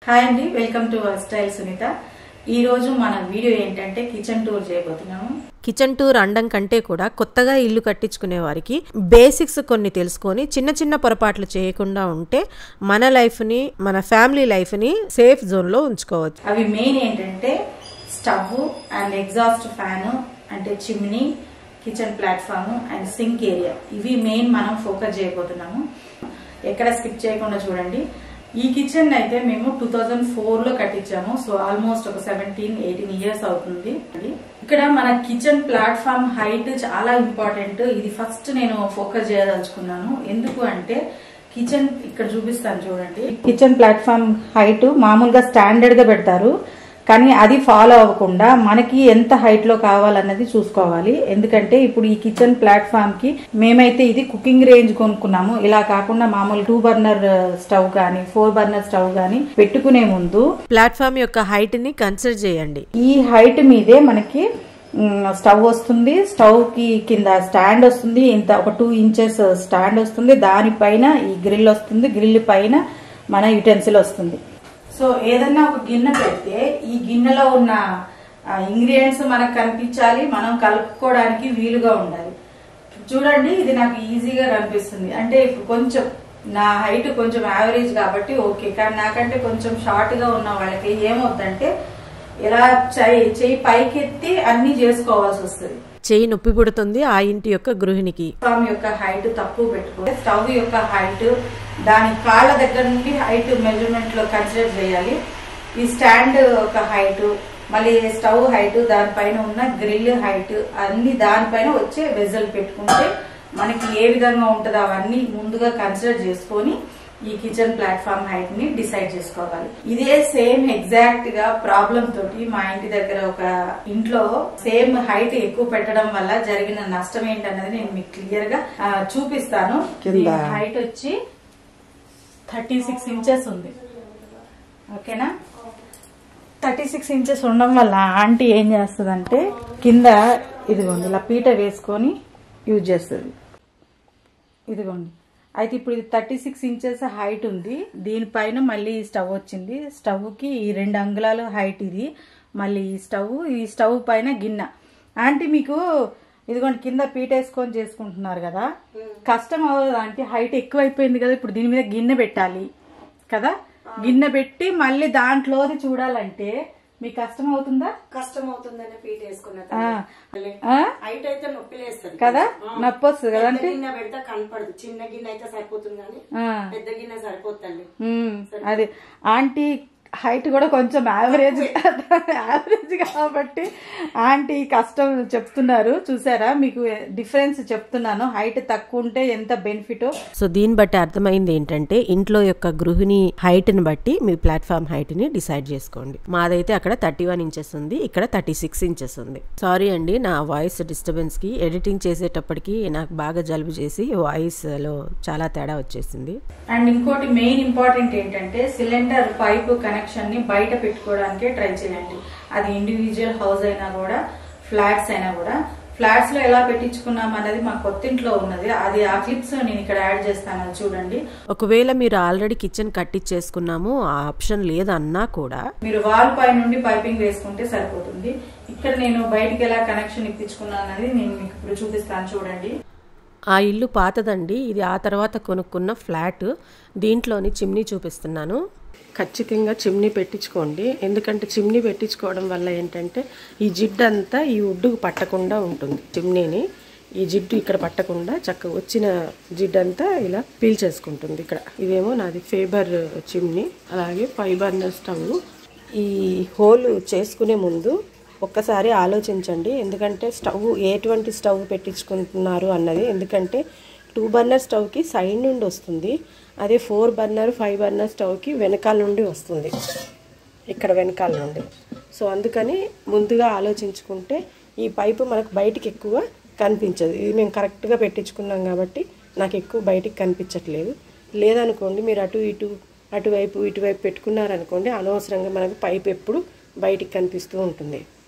Hi అండి welcome to style Sunitha ఈ రోజు మన వీడియో ఏంటంటే కిచెన్ టూర్ చేయబోతున్నాము కిచెన్ టూర్ అండం కంటే కూడా కొత్తగా ఇల్లు కట్టించుకునే వారికి బేసిక్స్ కొన్ని తెలుసుకొని చిన్న చిన్న పొరపాట్లు చేయకుండా ఉంటే మన లైఫ్ని మన ఫ్యామిలీ లైఫ్ని సేఫ్ జోన్లో ఉంచుకోవచ్చు అవి మెయిన్ ఏంటంటే స్టవ్ అండ్ ఎగ్జాస్ట్ ఫ్యాన్ అంటే chimney kitchen platform and sink area ఇవి మెయిన్ మనం ఫోకస్ చేయబోతున్నాము ఎక్కడ స్కిప్ చేయకుండా చూడండి ఈ కిచెన్ అయితే మేము టూ థౌజండ్ ఫోర్ లో కట్టించాము సో ఆల్మోస్ట్ ఒక సెవెంటీన్ ఎయిటీన్ ఇయర్స్ అవుతుంది ఇక్కడ మన కిచెన్ ప్లాట్ఫామ్ హైట్ చాలా ఇంపార్టెంట్ ఇది ఫస్ట్ నేను ఫోకస్ చేయదలుచుకున్నాను ఎందుకు అంటే కిచెన్ ఇక్కడ చూపిస్తాను చూడండి కిచెన్ ప్లాట్ఫామ్ హైట్ మామూలుగా స్టాండర్డ్ గా పెడతారు కానీ అది ఫాలో అవ్వకుండా మనకి ఎంత హైట్ లో కావాలన్నది చూసుకోవాలి ఎందుకంటే ఇప్పుడు ఈ కిచెన్ ప్లాట్ఫామ్ కి మేమైతే ఇది కుకింగ్ రేంజ్ కొనుక్కున్నాము ఇలా కాకుండా మామూలు టూ బర్నర్ స్టవ్ కానీ ఫోర్ బర్నర్ స్టవ్ కానీ పెట్టుకునే ముందు ప్లాట్ఫామ్ యొక్క హైట్ని కన్సిడర్ చేయండి ఈ హైట్ మీదే మనకి మ్, స్టవ్ వస్తుంది స్టవ్ కి కింద స్టాండ్ వస్తుంది ఇంత ఒక టూ ఇంచెస్ స్టాండ్ వస్తుంది దానిపైన ఈ గ్రిల్ వస్తుంది గ్రిల్ పైన మన యుటెన్సిల్ వస్తుంది సో ఏదన్నా ఒక గిన్నె పెడితే ఈ గిన్నెలో ఉన్న ఇంగ్రీడియంట్స్ మనకు కనిపించాలి మనం కలుపుకోవడానికి వీలుగా ఉండాలి చూడండి ఇది నాకు ఈజీగా కనిపిస్తుంది అంటే ఇప్పుడు కొంచెం నా హైట్ కొంచెం యావరేజ్ కాబట్టి ఓకే కానీ నాకంటే కొంచెం షార్ట్ గా ఉన్న వాళ్ళకి ఏమవుతుందంటే ఇలా చెయ్యి చెయ్యి పైకెత్తి అన్ని చేసుకోవాల్సి వస్తుంది చేయి నొప్పి పుడుతుంది ఆ ఇంటి యొక్క గృహిణికి స్టవ్ యొక్క హైట్ తక్కువ పెట్టుకో స్టవ్ యొక్క హైట్ దాని కాళ్ళ దగ్గర నుండి హైట్ మెజర్మెంట్ లో కన్సిడర్ చేయాలి ఈ స్టాండ్ ఒక హైట్ మళ్ళీ స్టవ్ హైట్ దానిపైన ఉన్న గ్రిల్ హైట్ అన్ని దానిపైన వచ్చే వెజల్ పెట్టుకుంటే మనకి ఏ విధంగా ఉంటుందో అవన్నీ ముందుగా కన్సిడర్ చేసుకొని ఈ కిచెన్ ప్లాట్ఫామ్ హైట్ ని డిసైడ్ చేసుకోవాలి ఇదే సేమ్ ఎగ్జాక్ట్ గా ప్రాబ్లం తోటి మా ఇంటి దగ్గర ఒక ఇంట్లో సేమ్ హైట్ ఎక్కువ పెట్టడం వల్ల జరిగిన నష్టం ఏంటన్నది నేను మీకు క్లియర్ గా ఆ, చూపిస్తాను హైట్ వచ్చి థర్టీ సిక్స్ ఇంచెస్ ఉంది ఓకేనా థర్టీ సిక్స్ ఇంచెస్ ఉండడం వల్ల ఆంటీ ఏం చేస్తుందంటే కింద ఇదిగోండి ఇలా పీట వేసుకొని యూజ్ చేస్తుంది ఇదిగోండి అయితే ఇప్పుడు ఇది థర్టీ సిక్స్ ఇంచెస్ హైట్ ఉంది దీనిపైన మళ్ళీ ఈ స్టవ్ వచ్చింది స్టవ్కి ఈ రెండు అంగుళాలు హైట్ ఇది మళ్ళీ ఈ స్టవ్ ఈ స్టవ్ పైన గిన్నె ఆంటీ మీకు ఇదిగోండి కింద పీట వేసుకొని చేసుకుంటున్నారు కదా కష్టం అవ్వదు ఆంటీ హైట్ ఎక్కువ అయిపోయింది కదా ఇప్పుడు దీని మీద గిన్నె పెట్టాలి కదా గిన్నె పెట్టి మళ్ళీ దాంట్లోది చూడాలంటే మీకు కష్టం అవుతుందా కష్టం అవుతుందని పీట వేసుకున్న ఆ. ఆ? హైట్ అయితే నొప్పి లేస్తుంది కదా నొప్పి వస్తుంది కదా పెద్ద గిన్నె పెడితే కనపడదు చిన్న గిన్నె అయితే సరిపోతుంది కానీ ఆ. పెద్ద గిన్నె సరిపోతుంది ఉమ్, అది ఆంటీ హైట్ కూడా కొంచెం యావరేజ్ యావరేజ్ కాబట్టి ఆంటీ కష్టం చెప్తున్నారు చూసారా మీకు డిఫరెన్స్ చెప్తున్నాను హైట్ తక్కువ ఉంటే ఎంత బెనిఫిటో సో దీన్ని బట్టి అర్థమైంది ఏంటంటే ఇంట్లో యొక్క గృహిణి హైట్ని బట్టి మీ ప్లాట్ఫామ్ హైట్ని డిసైడ్ చేసుకోండి మాదైతే అక్కడ థర్టీ వన్ ఇంచెస్ ఉంది ఇక్కడ థర్టీ సిక్స్ ఇంచెస్ ఉంది సారీ అండి నా వాయిస్ డిస్టర్బెన్స్కి ఎడిటింగ్ చేసేటప్పటికి నాకు బాగా జలుబు చేసి వాయిస్లో చాలా తేడా వచ్చేసింది అండ్ ఇంకోటి మెయిన్ ఇంపార్టెంట్ ఏంటంటే సిలిండర్ పైప్ కనెక్షన్ ని బయట పెట్టుకోవడానికే ట్రై చేయండి అది ఇండివిజువల్ హౌస్ అయినా కూడా ఫ్లాట్స్ అయినా కూడా ఫ్లాట్స్ లో ఎలా పెట్టించుకున్నాం అనేది మా కొత్తింట్లో ఉన్నది అది ఆ క్లిప్స్ నేను ఇక్కడ యాడ్ చేస్తాను అది చూడండి ఒకవేళ మీరు ఆల్రెడీ కిచెన్ కట్టించేసుకున్నాము ఆ ఆప్షన్ లేదన్నా కూడా మీరు వాల్ పై నుండి పైపింగ్ వేసుకుంటే సరిపోతుంది ఇక్కడ నేను బయటికి ఎలా కనెక్షన్ ఇప్పించుకున్నాను అనేది నేను మీకు ఇప్పుడు చూపిస్తాను చూడండి ఆ ఇల్లు పాతదండి ఇది ఆ తర్వాత కొనుక్కున్న ఫ్లాట్ దీంట్లోని చిమ్నీ చూపిస్తున్నాను ఖచ్చితంగా చిమ్నీ పెట్టించుకోండి ఎందుకంటే చిమ్నీ పెట్టించుకోవడం వల్ల ఏంటంటే ఈ జిడ్డు అంతా ఈ ఉడ్డుకు పట్టకుండా ఉంటుంది చిమ్నీని ఈ జిడ్డు ఇక్కడ పట్టకుండా చక్కగా వచ్చిన జిడ్డు అంతా ఇలా పీల్చేసుకుంటుంది ఇక్కడ ఇదేమో నాది ఫేబర్ చిమ్నీ అలాగే ఫైవ్ బర్నర్ స్టవ్ ఈ హోల్ చేసుకునే ముందు ఒక్కసారి ఆలోచించండి ఎందుకంటే స్టవ్ ఎటువంటి స్టవ్ పెట్టించుకుంటున్నారు అన్నది ఎందుకంటే టూ బర్నర్ స్టవ్కి సైడ్ నుండి వస్తుంది అదే ఫోర్ బర్నర్ ఫైవ్ బర్నర్ స్టవ్కి వెనకాల నుండి వస్తుంది ఇక్కడ వెనకాల నుండి సో అందుకని ముందుగా ఆలోచించుకుంటే ఈ పైపు మనకు బయటికి ఎక్కువ కనిపించదు ఇది మేము కరెక్ట్గా పెట్టించుకున్నాం కాబట్టి నాకు ఎక్కువ బయటికి కనిపించట్లేదు లేదనుకోండి మీరు అటు ఇటు అటువైపు ఇటువైపు పెట్టుకున్నారనుకోండి అనవసరంగా మనకు పైప్ ఎప్పుడు బయటికి కనిపిస్తూ ఉంటుంది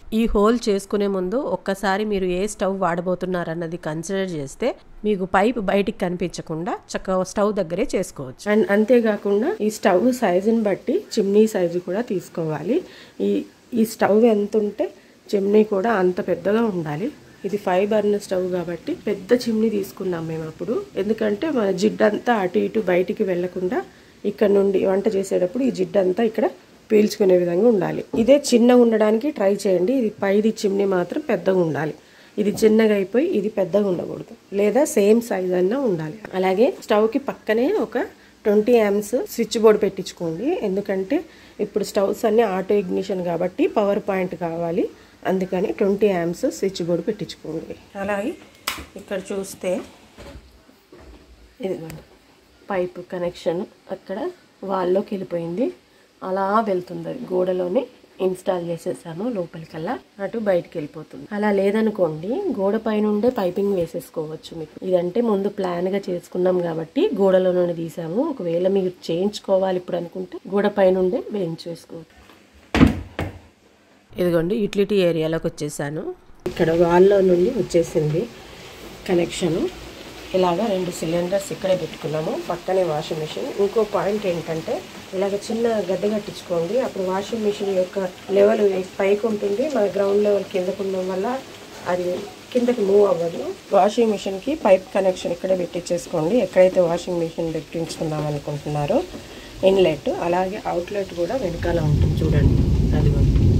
ఈ హోల్ చేసుకునే ముందు ఒక్కసారి మీరు ఏ స్టవ్ వాడబోతున్నారు అన్నది కన్సిడర్ చేస్తే మీకు పైప్ బయటికి కనిపించకుండా చక్కగా స్టవ్ దగ్గరే చేసుకోవచ్చు అండ్ అంతేకాకుండా ఈ స్టవ్ సైజుని బట్టి చిమ్నీ సైజు కూడా తీసుకోవాలి ఈ ఈ స్టవ్ ఎంత ఉంటే చిమ్నీ కూడా అంత పెద్దగా ఉండాలి ఇది ఫైవ్ బర్నర్ స్టవ్ కాబట్టి పెద్ద చిమ్నీ తీసుకున్నాం మేము అప్పుడు ఎందుకంటే మన జిడ్డంతా అటు ఇటు బయటికి వెళ్లకుండా ఇక్కడ నుండి వంట చేసేటప్పుడు ఈ జిడ్డంతా ఇక్కడ పీల్చుకునే విధంగా ఉండాలి ఇదే చిన్నగా ఉండడానికి ట్రై చేయండి ఇది పైది చిమ్నీ మాత్రం పెద్దగా ఉండాలి ఇది చిన్నగా అయిపోయి ఇది పెద్దగా ఉండకూడదు లేదా సేమ్ సైజ్ అన్నా ఉండాలి అలాగే స్టవ్కి పక్కనే ఒక ట్వంటీ యామ్స్ స్విచ్ బోర్డ్ పెట్టించుకోండి ఎందుకంటే ఇప్పుడు స్టవ్స్ అన్ని ఆటో ఇగ్నిషన్ కాబట్టి పవర్ పాయింట్ కావాలి అందుకని ట్వంటీ యామ్స్ స్విచ్ బోర్డ్ పెట్టించుకోండి అలాగే ఇక్కడ చూస్తే ఇదిగోండి పైప్ కనెక్షన్ అక్కడ వాల్లోకి వెళ్ళిపోయింది అలా వెళ్తుంది అది గోడలోనే ఇన్స్టాల్ చేసేసాను లోపలికల్లా అటు బయటికి వెళ్ళిపోతుంది అలా లేదనుకోండి గోడ పైనుండే పైపింగ్ వేసేసుకోవచ్చు మీకు ఇదంటే ముందు ప్లాన్గా చేసుకున్నాం కాబట్టి గోడలో నుండి తీసాము ఒకవేళ మీరు చేయించుకోవాలి ఇప్పుడు అనుకుంటే గోడ పైనుండే వేయించేసుకోవచ్చు ఇదిగోండి యూటిలిటీ ఏరియాలోకి వచ్చేసాను ఇక్కడ వాల్లో నుండి వచ్చేసింది కనెక్షను ఇలాగ రెండు సిలిండర్స్ ఇక్కడే పెట్టుకున్నాము పక్కనే వాషింగ్ మిషన్ ఇంకో పాయింట్ ఏంటంటే ఇలాగ చిన్న గడ్డ కట్టించుకోండి అప్పుడు వాషింగ్ మిషన్ యొక్క లెవెల్ పైకి ఉంటుంది మన గ్రౌండ్ లెవెల్ కిందకు ఉండడం వల్ల అది కిందకి మూవ్ అవ్వదు వాషింగ్ మిషన్కి పైప్ కనెక్షన్ ఇక్కడే పెట్టించేసుకోండి ఎక్కడైతే వాషింగ్ మిషన్ పెట్టించుకుందాం అనుకుంటున్నారో ఇన్లెట్ అలాగే అవుట్లెట్ కూడా వెనకాల ఉంటుంది చూడండి అది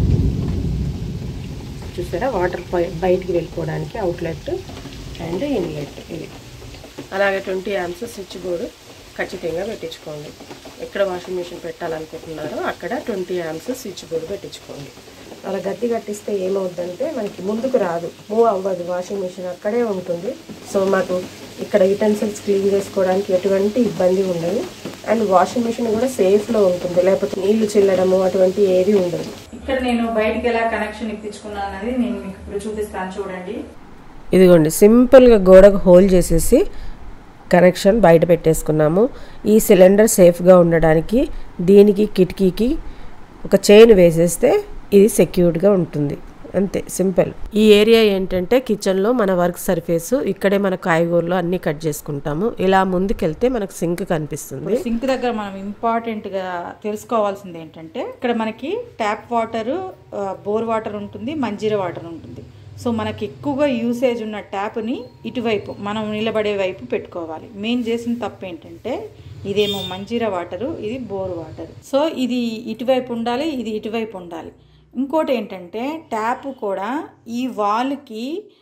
చూసారా వాటర్ బయటికి వెళ్ళిపోవడానికి అవుట్లెట్ అండ్ ఇన్లెట్ ఇది అలాగే ట్వంటీ యామ్స్ స్విచ్ బోర్డు ఖచ్చితంగా పెట్టించుకోండి ఎక్కడ వాషింగ్ మిషన్ పెట్టాలనుకుంటున్నారో అక్కడ ట్వంటీ యామ్స్ స్విచ్ బోర్డు పెట్టించుకోండి అలా గట్టి కట్టిస్తే ఏమవుద్దంటే మనకి ముందుకు రాదు మూవ్ అవ్వదు వాషింగ్ మిషన్ అక్కడే ఉంటుంది సో మాకు ఇక్కడ యుటెన్సిల్స్ క్లీన్ చేసుకోవడానికి ఎటువంటి ఇబ్బంది ఉండదు అండ్ వాషింగ్ మిషన్ కూడా సేఫ్లో ఉంటుంది లేకపోతే నీళ్లు చిల్లడము అటువంటి ఏది ఉండదు ఇక్కడ నేను బయటికి ఎలా కనెక్షన్ ఇప్పించుకున్నాను అనేది నేను మీకు ఇప్పుడు చూపిస్తాను చూడండి ఇదిగోండి సింపుల్గా గోడకు హోల్ చేసేసి కనెక్షన్ బయట పెట్టేసుకున్నాము ఈ సిలిండర్ సేఫ్గా ఉండడానికి దీనికి కిటికీకి ఒక చైన్ వేసేస్తే ఇది సెక్యూర్డ్గా ఉంటుంది అంతే సింపుల్ ఈ ఏరియా ఏంటంటే కిచెన్లో మన వర్క్ సర్ఫేస్ ఇక్కడే మన కాయగూరలు అన్నీ కట్ చేసుకుంటాము ఇలా ముందుకెళ్తే మనకు సింక్ కనిపిస్తుంది సింక్ దగ్గర మనం ఇంపార్టెంట్ గా తెలుసుకోవాల్సింది ఏంటంటే ఇక్కడ మనకి ట్యాప్ వాటర్ బోర్ వాటర్ ఉంటుంది మంజీర వాటర్ ఉంటుంది సో మనకి ఎక్కువగా యూసేజ్ ఉన్న ట్యాప్ని ఇటువైపు మనం నిలబడే వైపు పెట్టుకోవాలి మెయిన్ చేసిన తప్పు ఏంటంటే ఇదేమో మంజీరా వాటరు ఇది బోర్ వాటర్ సో ఇది ఇటువైపు ఉండాలి ఇది ఇటువైపు ఉండాలి ఇంకోటి ఏంటంటే ట్యాప్ కూడా ఈ వాల్కి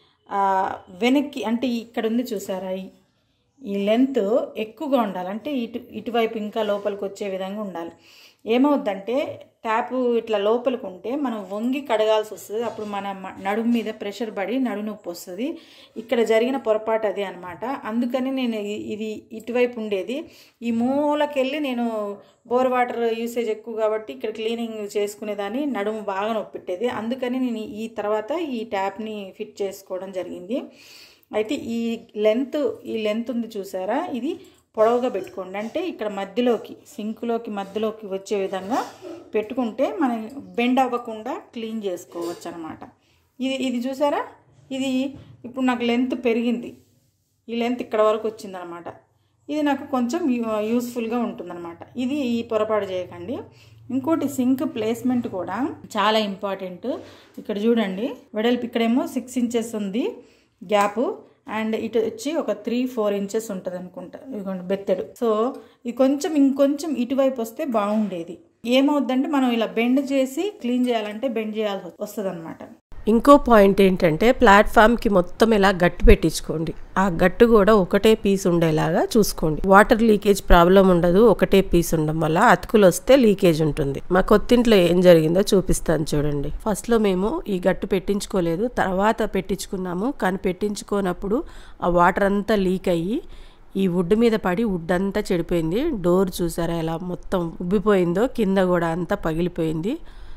వెనక్కి అంటే ఇక్కడ ఉంది చూసారా ఈ- ఈ లెంత్ ఎక్కువగా ఉండాలి అంటే ఇటు ఇటువైపు ఇంకా లోపలికి వచ్చే విధంగా ఉండాలి ఏమవుద్దంటే ట్యాప్ ఇట్లా లోపలికి ఉంటే మనం వంగి కడగాల్సి వస్తుంది అప్పుడు మన మ- నడుము మీద ప్రెషర్ పడి నడుము నొప్పి వస్తుంది ఇక్కడ జరిగిన పొరపాటు అదే అనమాట అందుకని నేను ఇ- ఇది ఇటువైపు ఉండేది ఈ మూలకెళ్ళి నేను బోర్ వాటర్ యూసేజ్ ఎక్కువ కాబట్టి ఇక్కడ క్లీనింగ్ చేసుకునేదాన్ని నడుము బాగా నొప్పి పెట్టేది అందుకని నేను ఈ తర్వాత ఈ ట్యాప్ని ఫిట్ చేసుకోవడం జరిగింది అయితే ఈ లెంత్ ఈ లెంత్ ఉంది చూసారా ఇది పొడవుగా పెట్టుకోండి అంటే ఇక్కడ మధ్యలోకి సింక్లోకి మధ్యలోకి వచ్చే విధంగా పెట్టుకుంటే మనం బెండ్ అవ్వకుండా క్లీన్ చేసుకోవచ్చు అనమాట ఇది ఇది చూసారా ఇది ఇప్పుడు నాకు లెంత్ పెరిగింది ఈ లెంత్ ఇక్కడ వరకు వచ్చిందనమాట ఇది నాకు కొంచెం యూ- యూస్ఫుల్గా ఉంటుందన్నమాట ఇది ఈ పొరపాటు చేయకండి ఇంకోటి సింక్ ప్లేస్మెంట్ కూడా చాలా ఇంపార్టెంట్ ఇక్కడ చూడండి వెడల్పు ఇక్కడేమో సిక్స్ ఇంచెస్ ఉంది గ్యాప్ అండ్ ఇటు వచ్చి ఒక త్రీ ఫోర్ ఇంచెస్ ఉంటుంది అనుకుంటా ఇదిగోండి బెత్తెడు సో ఇది కొంచెం ఇంకొంచెం ఇటువైపు వస్తే బాగుండేది ఏమవుద్దంటే మనం ఇలా బెండ్ చేసి క్లీన్ చేయాలంటే బెండ్ చేయాల్సి వస్తుంది అనమాట ఇంకో పాయింట్ ఏంటంటే ప్లాట్ఫామ్కి మొత్తం ఇలా గట్టు పెట్టించుకోండి ఆ గట్టు కూడా ఒకటే పీస్ ఉండేలాగా చూసుకోండి వాటర్ లీకేజ్ ప్రాబ్లం ఉండదు ఒకటే పీస్ ఉండడం వల్ల అతుకులు వస్తే లీకేజ్ ఉంటుంది మా కొత్తింట్లో ఏం జరిగిందో చూపిస్తాను చూడండి ఫస్ట్లో మేము ఈ గట్టు పెట్టించుకోలేదు తర్వాత పెట్టించుకున్నాము కానీ పెట్టించుకోనప్పుడు ఆ వాటర్ అంతా లీక్ అయ్యి ఈ వుడ్ మీద పడి వుడ్ అంతా చెడిపోయింది డోర్ చూసారా ఎలా మొత్తం ఉబ్బిపోయిందో కింద కూడా అంతా పగిలిపోయింది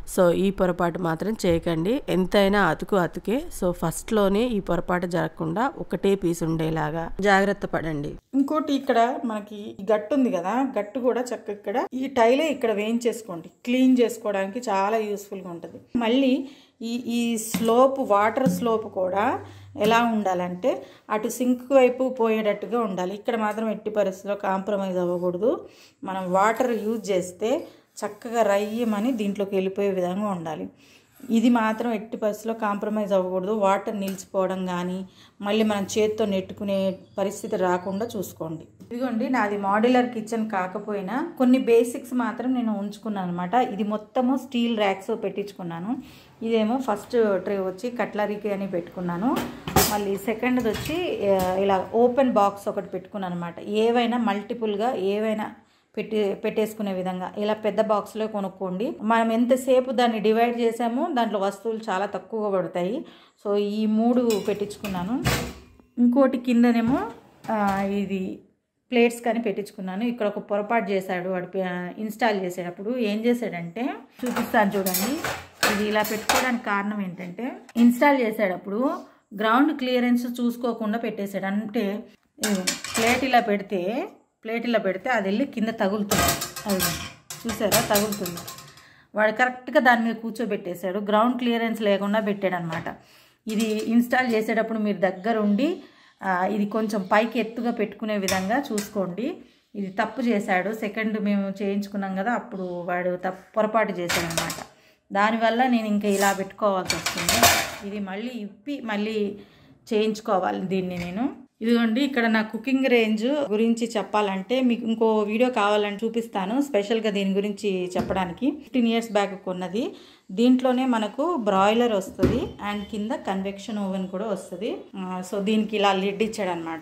సో ఈ పొరపాటు మాత్రం చేయకండి ఎంతైనా అతుకు అతుకే సో ఫస్ట్లోనే ఈ పొరపాటు జరగకుండా ఒకటే పీస్ ఉండేలాగా జాగ్రత్త పడండి ఇంకోటి ఇక్కడ మనకి ఈ గట్టు ఉంది కదా గట్టు కూడా చక్కగా ఇక్కడ ఈ టైలే ఇక్కడ వేయించేసుకోండి క్లీన్ చేసుకోవడానికి చాలా యూస్ఫుల్గా ఉంటుంది మళ్ళీ ఈ ఈ స్లోప్ వాటర్ స్లోప్ కూడా ఎలా ఉండాలంటే అటు సింక్ వైపు పోయేటట్టుగా ఉండాలి ఇక్కడ మాత్రం ఎట్టి పరిస్థితిలో కాంప్రమైజ్ అవ్వకూడదు మనం వాటర్ యూజ్ చేస్తే చక్కగా రయ్యమని దీంట్లోకి వెళ్ళిపోయే విధంగా ఉండాలి ఇది మాత్రం ఎట్టి పరిస్థితిలో కాంప్రమైజ్ అవ్వకూడదు వాటర్ నిలిచిపోవడం కానీ మళ్ళీ మనం చేత్తో నెట్టుకునే పరిస్థితి రాకుండా చూసుకోండి ఇదిగోండి నాది మాడ్యులర్ కిచెన్ కాకపోయినా కొన్ని బేసిక్స్ మాత్రం నేను ఉంచుకున్నాను అనమాట ఇది మొత్తము స్టీల్ ర్యాక్స్ పెట్టించుకున్నాను ఇదేమో ఫస్ట్ ట్రే వచ్చి కట్లరీకి అని పెట్టుకున్నాను మళ్ళీ సెకండ్ది వచ్చి ఆ, ఇలా ఓపెన్ బాక్స్ ఒకటి పెట్టుకున్నాను అనమాట ఏవైనా మల్టిపుల్గా ఏవైనా పెట్టి పెట్టేసుకునే విధంగా ఇలా పెద్ద బాక్స్లో కొనుక్కోండి మనం ఎంతసేపు దాన్ని డివైడ్ చేసామో దాంట్లో వస్తువులు చాలా తక్కువగా పడతాయి సో ఈ మూడు పెట్టించుకున్నాను ఇంకోటి కిందనేమో ఆ, ఇది ప్లేట్స్ కానీ పెట్టించుకున్నాను ఇక్కడ ఒక పొరపాటు చేశాడు వాడు పే- ఇన్స్టాల్ చేసేటప్పుడు ఏం చేశాడంటే చూపిస్తాను చూడండి ఇది ఇలా పెట్టుకోవడానికి కారణం ఏంటంటే ఇన్స్టాల్ చేసేటప్పుడు గ్రౌండ్ క్లియరెన్స్ చూసుకోకుండా పెట్టేశాడు అంటే ఇదిగో, ప్లేట్ ఇలా పెడితే ప్లేట్ ఇలా పెడితే అది వెళ్ళి కింద తగులుతుంది అది చూసారా తగులుతుంది వాడు కరెక్ట్గా దాని మీద కూర్చోబెట్టేశాడు గ్రౌండ్ క్లియరెన్స్ లేకుండా పెట్టాడు అనమాట ఇది ఇన్స్టాల్ చేసేటప్పుడు మీరు దగ్గరుండి ఆ, ఇది కొంచెం పైకి ఎత్తుగా పెట్టుకునే విధంగా చూసుకోండి ఇది తప్పు చేశాడు సెకండ్ మేము చేయించుకున్నాం కదా అప్పుడు వాడు తప్పు పొరపాటు చేశాడు అనమాట దానివల్ల నేను ఇంకా ఇలా పెట్టుకోవాల్సి వస్తుంది ఇది మళ్ళీ ఇప్పి మళ్ళీ చేయించుకోవాలి దీన్ని నేను ఇదిగోండి ఇక్కడ నా కుకింగ్ రేంజ్ గురించి చెప్పాలంటే మీకు ఇంకో వీడియో కావాలని చూపిస్తాను స్పెషల్గా దీని గురించి చెప్పడానికి ఫిఫ్టీన్ ఇయర్స్ బ్యాక్ కొన్నది దీంట్లోనే మనకు బ్రాయిలర్ వస్తుంది అండ్ కింద కన్వెక్షన్ ఓవెన్ కూడా వస్తుంది సో దీనికి ఇలా లిడ్ ఇచ్చాడు అనమాట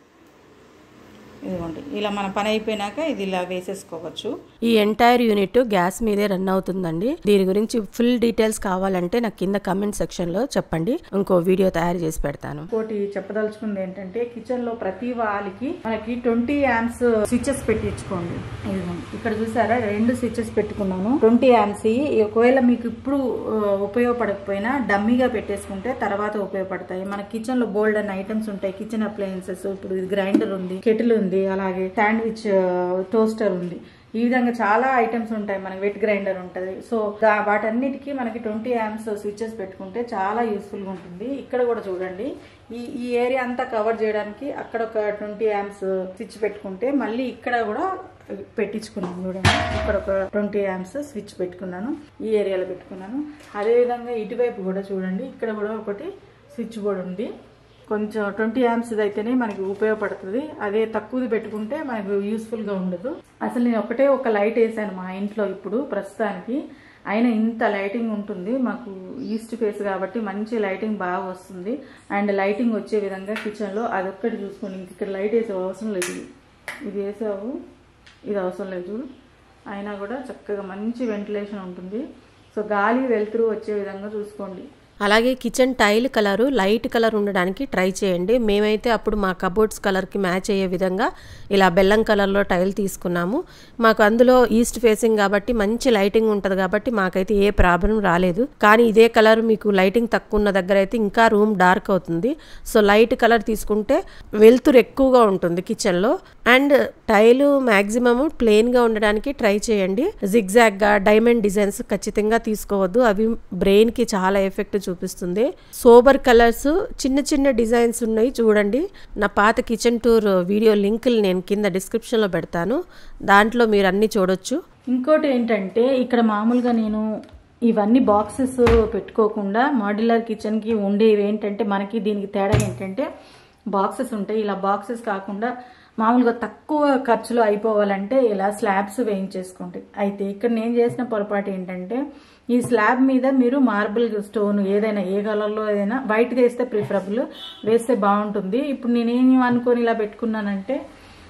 ఇదిగోండి ఇలా మన పని అయిపోయినాక ఇది ఇలా వేసేసుకోవచ్చు ఈ ఎంటైర్ యూనిట్ గ్యాస్ మీదే రన్ అవుతుందండి దీని గురించి ఫుల్ డీటెయిల్స్ కావాలంటే నాకు కింద కమెంట్ సెక్షన్ లో చెప్పండి ఇంకో వీడియో తయారు చేసి పెడతాను ఇంకోటి చెప్పదలుచుకుంది ఏంటంటే కిచెన్ లో ప్రతి వాళ్ళకి మనకి ట్వంటీ యామ్స్ స్విచెస్ పెట్టించుకోండి ఇదిగోండి ఇక్కడ చూసారా రెండు స్విచెస్ పెట్టుకున్నాను ట్వంటీ యామ్స్ ఒకవేళ మీకు ఇప్పుడు ఆ, ఉపయోగపడకపోయినా డమ్మీగా పెట్టేసుకుంటే తర్వాత ఉపయోగపడతాయి మన కిచెన్ లో బోల్డ్ అన్న ఐటమ్స్ ఉంటాయి కిచెన్ అప్లయన్సెస్ ఇప్పుడు ఇది గ్రైండర్ ఉంది కెటిల్ ఉంది అలాగే శాండ్విచ్ టోస్టర్ ఉంది ఈ విధంగా చాలా ఐటమ్స్ ఉంటాయి మనకి వెట్ గ్రైండర్ ఉంటుంది సో దా- వాటన్నిటికీ మనకి ట్వంటీ యామ్స్ స్విచ్చెస్ పెట్టుకుంటే చాలా యూస్ఫుల్గా ఉంటుంది ఇక్కడ కూడా చూడండి ఈ ఈ ఏరియా అంతా కవర్ చేయడానికి అక్కడ ఒక ట్వంటీ యామ్స్ స్విచ్ పెట్టుకుంటే మళ్ళీ ఇక్కడ కూడా పెట్టించుకున్నాను చూడండి ఇక్కడ ఒక ట్వంటీ యామ్స్ స్విచ్ పెట్టుకున్నాను ఈ ఏరియాలో పెట్టుకున్నాను అదేవిధంగా ఇటువైపు కూడా చూడండి ఇక్కడ కూడా ఒకటి స్విచ్ బోర్డ్ ఉంది కొంచెం ట్వంటీ యామ్స్ అయితేనే మనకి ఉపయోగపడుతుంది అదే తక్కువది పెట్టుకుంటే మనకు యూస్ఫుల్గా ఉండదు అసలు నేను ఒకటే ఒక లైట్ వేసాను మా ఇంట్లో ఇప్పుడు ప్రస్తుతానికి అయినా ఇంత లైటింగ్ ఉంటుంది మాకు ఈస్ట్ ఫేస్ కాబట్టి మంచి లైటింగ్ బాగా వస్తుంది అండ్ లైటింగ్ వచ్చే విధంగా కిచెన్లో అదొక్కటి చూసుకోండి ఇంక ఇక్కడ లైట్ వేసే అవసరం లేదు ఇది వేసావు ఇది అవసరం లేదు చూడు అయినా కూడా చక్కగా మంచి వెంటిలేషన్ ఉంటుంది సో గాలి వెలుతురు వచ్చే విధంగా చూసుకోండి అలాగే kitchen tile colour light colour ఉండడానికి ట్రై చేయండి మేమైతే అప్పుడు మా కబోర్డ్స్ కలర్కి మ్యాచ్ అయ్యే విధంగా ఇలా బెల్లం కలర్లో టైల్ తీసుకున్నాము మాకు అందులో ఈస్ట్ ఫేసింగ్ కాబట్టి మంచి లైటింగ్ ఉంటుంది కాబట్టి మాకైతే ఏ ప్రాబ్లం రాలేదు కానీ ఇదే కలర్ మీకు లైటింగ్ తక్కువ ఉన్న దగ్గర అయితే ఇంకా రూమ్ డార్క్ అవుతుంది సో లైట్ కలర్ తీసుకుంటే వెలుతురు ఎక్కువగా ఉంటుంది కిచెన్లో అండ్ టైలు మ్యాక్సిమమ్ ప్లెయిన్గా ఉండడానికి ట్రై చేయండి జిగ్జాగ్గా డైమండ్ డిజైన్స్ ఖచ్చితంగా తీసుకోవద్దు అవి బ్రెయిన్కి చాలా ఎఫెక్ట్ చూపిస్తుంది సోబర్ కలర్స్ చిన్న చిన్న డిజైన్స్ ఉన్నాయి చూడండి నా పాత కిచెన్ టూర్ వీడియో లింకులు నేను కింద డిస్క్రిప్షన్లో పెడతాను దాంట్లో మీరు అన్నీ చూడొచ్చు ఇంకోటి ఏంటంటే ఇక్కడ మామూలుగా నేను ఇవన్నీ బాక్సెస్ పెట్టుకోకుండా మాడ్యులర్ కిచెన్కి ఉండేవి ఏంటంటే మనకి దీనికి తేడా ఏంటంటే బాక్సెస్ ఉంటాయి ఇలా బాక్సెస్ కాకుండా మామూలుగా తక్కువ ఖర్చులో అయిపోవాలంటే ఇలా స్లాబ్స్ వేయించేసుకోండి అయితే ఇక్కడ నేను చేసిన పొరపాటు ఏంటంటే ఈ స్లాబ్ మీద మీరు మార్బుల్ స్టోన్ ఏదైనా ఏ కలర్లో ఏదైనా వైట్ వేస్తే ప్రిఫరబుల్ వేస్తే బాగుంటుంది ఇప్పుడు నేనేం అనుకొని ఇలా పెట్టుకున్నానంటే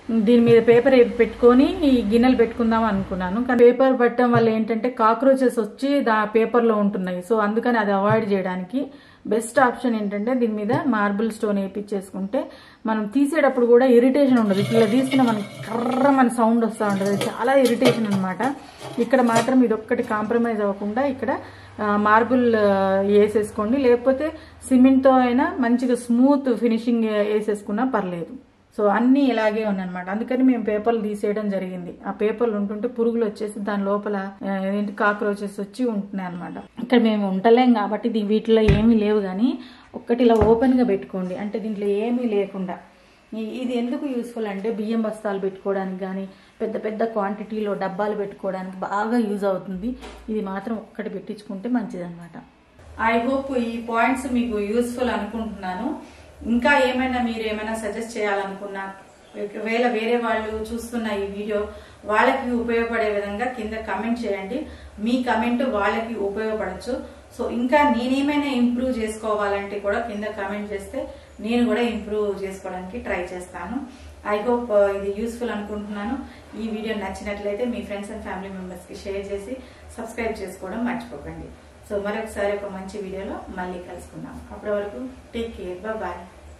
దీని మీద పేపర్ పెట్టుకొని ఈ గిన్నెలు పెట్టుకుందాం అనుకున్నాను కానీ పేపర్ పెట్టడం వల్ల ఏంటంటే కాక్రోచెస్ వచ్చి దా పేపర్లో ఉంటున్నాయి సో అందుకని అది అవాయిడ్ చేయడానికి బెస్ట్ ఆప్షన్ ఏంటంటే దీని మీద మార్బుల్ స్టోన్ వేయించేసుకుంటే మనం తీసేటప్పుడు కూడా ఇరిటేషన్ ఉండదు ఇట్లా తీసుకున్న మనకి కర్ర మన సౌండ్ వస్తూ ఉంటుంది అది చాలా ఇరిటేషన్ అనమాట ఇక్కడ మాత్రం ఇది ఒక్కటి కాంప్రమైజ్ అవ్వకుండా ఇక్కడ మార్బుల్ వేసేసుకోండి లేకపోతే సిమెంట్తో అయినా మంచిగా స్మూత్ ఫినిషింగ్ వేసేసుకున్నా పర్లేదు సో అన్నీ ఇలాగే ఉన్నాయన్నమాట అందుకని మేము పేపర్లు తీసేయడం జరిగింది ఆ పేపర్లు ఉంటుంటే పురుగులు వచ్చేసి దాని లోపల ఆ, ఏంటి కాక్రోచెస్ వచ్చి ఉంటున్నాయి అనమాట ఇక్కడ మేము ఉండలేం కాబట్టి దీ- వీటిలో ఏమీ లేవు కానీ ఒక్కటి ఇలా ఓపెన్ గా పెట్టుకోండి అంటే దీంట్లో ఏమీ లేకుండా ఈ- ఇది ఎందుకు యూస్ఫుల్ అంటే బియ్యం బస్తాలు పెట్టుకోవడానికి కానీ పెద్ద పెద్ద క్వాంటిటీలో డబ్బాలు పెట్టుకోవడానికి బాగా యూజ్ అవుతుంది ఇది మాత్రం ఒక్కటి పెట్టించుకుంటే మంచిదన్నమాట ఐ హోప్ ఈ పాయింట్స్ మీకు యూస్ఫుల్ అనుకుంటున్నాను ఇంకా ఏమైనా మీరు ఏమైనా సజెస్ట్ చేయాలనుకున్నా ఒకవేళ వేరే వాళ్ళు చూస్తున్న ఈ వీడియో వాళ్ళకి ఉపయోగపడే విధంగా కింద కమెంట్ చేయండి మీ కమెంట్ వాళ్ళకి ఉపయోగపడచ్చు సో ఇంకా నేనేమైనా ఇంప్రూవ్ చేసుకోవాలంటే కూడా కింద కమెంట్ చేస్తే నేను కూడా ఇంప్రూవ్ చేసుకోవడానికి ట్రై చేస్తాను ఐ హోప్ ఇది యూస్ఫుల్ అనుకుంటున్నాను ఈ వీడియో నచ్చినట్లయితే మీ ఫ్రెండ్స్ అండ్ ఫ్యామిలీ మెంబర్స్ కి షేర్ చేసి సబ్స్క్రైబ్ చేసుకోవడం మర్చిపోకండి సో మరొకసారి ఒక మంచి వీడియోలో మళ్ళీ కలుసుకుందాం అప్పటి వరకు టేక్ కేర్ బాయ్